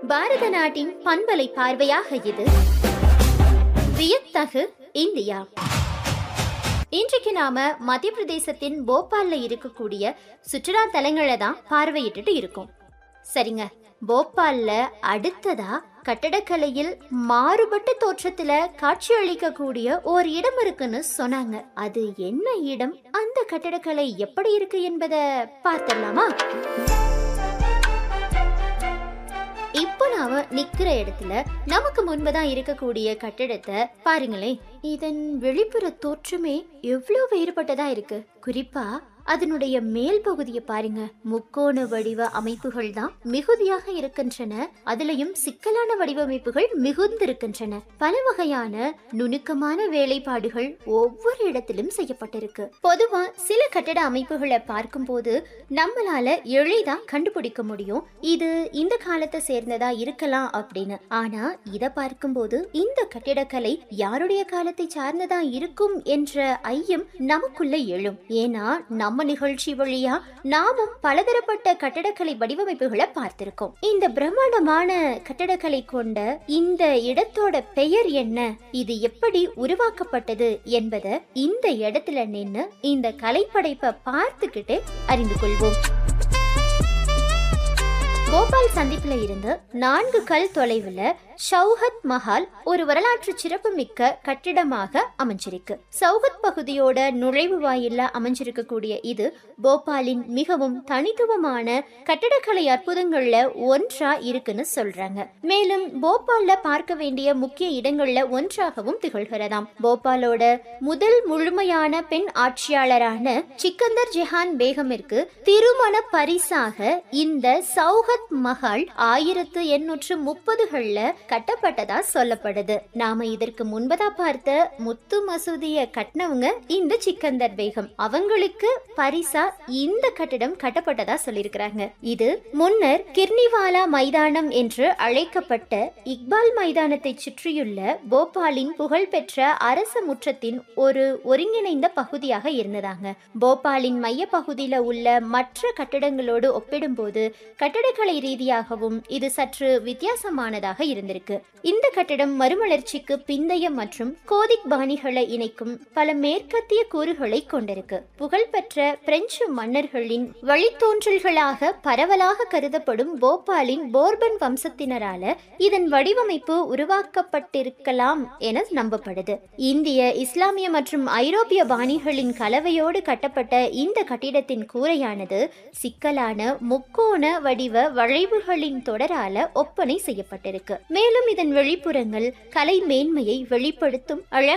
பாரத நாட்டின் பண்பலை பார்வையாக இது வியத்தகு இந்தியா இன்றைக்கு நாம மத்திய பிரதேசத்தின் போபால்ல இருக்கக்கூடிய சுற்றுலா தலங்களை தான் பார்வையிட்டுட்டு இருக்கோம் சரிங்க போபால்ல அடுத்ததா கட்டடக்கலையில் மாறுபட்ட தோற்றத்துல காட்சியளிக்கக்கூடிய ஒரு இடம் இருக்குன்னு சொன்னாங்க அது என்ன இடம் அந்த கட்டடக்கலை எப்படி இருக்கு என்பதை பார்த்தலாமா இப்போ நாம நிக்கிற இடத்துல நமக்கு முன்பதான் இருக்கக்கூடிய கட்டிடத்தை பாருங்களேன் இதன் வெளிப்புற தோற்றமே எவ்வளவு வேறுபட்டதா இருக்கு குறிப்பா அதனுடைய மேல் பகுதியை பாருங்க முக்கோண வடிவ அமைப்புகள் தான் மிகுதியாக இருக்கின்றன அதுலயும் சிக்கலான வடிவமைப்புகள் மிகுந்திருக்கின்றன பல வகையான நுணுக்கமான வேலைப்பாடுகள் ஒவ்வொரு இடத்திலும் செய்யப்பட்டிருக்கு பொதுவா சில கட்டட அமைப்புகளை பார்க்கும்போது நம்மளால எளிதா கண்டுபிடிக்க முடியும் இது இந்த காலத்தை சேர்ந்ததா இருக்கலாம் அப்படின்னு ஆனா இத பார்க்கும்போது இந்த கட்டிடக்கலை யாருடைய காலத்தை சார்ந்ததா இருக்கும் என்ற ஐயம் நமக்குள்ள எழும் ஏன்னா நம்ம நிகழ்ச்சி வழியா நாமும் பலதரப்பட்ட கட்டடக்கலை வடிவமைப்புகளை பார்த்திருக்கோம் இந்த பிரம்மாண்டமான கட்டடக்கலை கொண்ட இந்த இடத்தோட பெயர் என்ன இது எப்படி உருவாக்கப்பட்டது என்பதை இந்த இடத்துல நின்னு இந்த கலைப்படைப்பை பார்த்துக்கிட்டு அறிந்து கொள்வோம் போபால் சந்திப்புல இருந்து நான்கு கல் தொலைவுல ஷௌஹத் மஹால் ஒரு வரலாற்று சிறப்புமிக்க கட்டிடமாக அமைஞ்சிருக்கு சௌஹத் பகுதியோட நுழைவு வாயில்ல அமைஞ்சிருக்கக்கூடிய இது போபாலின் மிகவும் தனித்துவமான கட்டடக்கலை அற்புதங்கள்ல ஒன்றா இருக்குன்னு சொல்றாங்க மேலும் போபால்ல பார்க்க வேண்டிய முக்கிய இடங்கள்ல ஒன்றாகவும் திகழ்கிறதாம் போபாலோட முதல் முழுமையான பெண் ஆட்சியாளரான சிக்கந்தர் ஜெஹான் பேகமிற்கு திருமண பரிசாக இந்த சௌஹத் மஹால் ஆயிரத்து எண்ணூற்று முப்பதுகள்ல கட்டப்பட்டதா சொல்லப்படுது நாம இதற்கு முன்பதா பார்த்த முத்து மசூதிய கட்டினவங்க இந்த சிக்கந்தர் பேகம் அவங்களுக்கு பரிசா இந்த கட்டிடம் கட்டப்பட்டதா சொல்லியிருக்கிறாங்க இது முன்னர் கிர்னிவாலா மைதானம் என்று அழைக்கப்பட்ட இக்பால் மைதானத்தை சுற்றியுள்ள போபாலின் புகழ்பெற்ற அரச முற்றத்தின் ஒரு ஒருங்கிணைந்த பகுதியாக இருந்ததாங்க போபாலின் மைய பகுதியில உள்ள மற்ற கட்டடங்களோடு ஒப்பிடும்போது கட்டடக்கலை ரீதியாகவும் இது சற்று வித்தியாசமானதாக இருந்திருக்கு இந்த கட்டடம் மறுமலர்ச்சிக்கு பிந்தைய மற்றும் கோதிக் பாணிகளை இணைக்கும் பல மேற்கத்திய கூறுகளை கொண்டிருக்கு புகழ்பெற்ற பிரெஞ்சு மன்னர்களின் வழித்தோன்றல்களாக பரவலாக கருதப்படும் போபாலின் போர்பன் வம்சத்தினரால இதன் வடிவமைப்பு உருவாக்கப்பட்டிருக்கலாம் என நம்பப்படுது இந்திய இஸ்லாமிய மற்றும் ஐரோப்பிய பாணிகளின் கலவையோடு கட்டப்பட்ட இந்த கட்டிடத்தின் கூரையானது சிக்கலான முக்கோண வடிவ வளைவுகளின் தொடரால ஒப்பனை செய்யப்பட்டிருக்கு மேலும் இதன் வெளிப்புறங்கள் கலை மேன்மையை வெளிப்படுத்தும் அழகான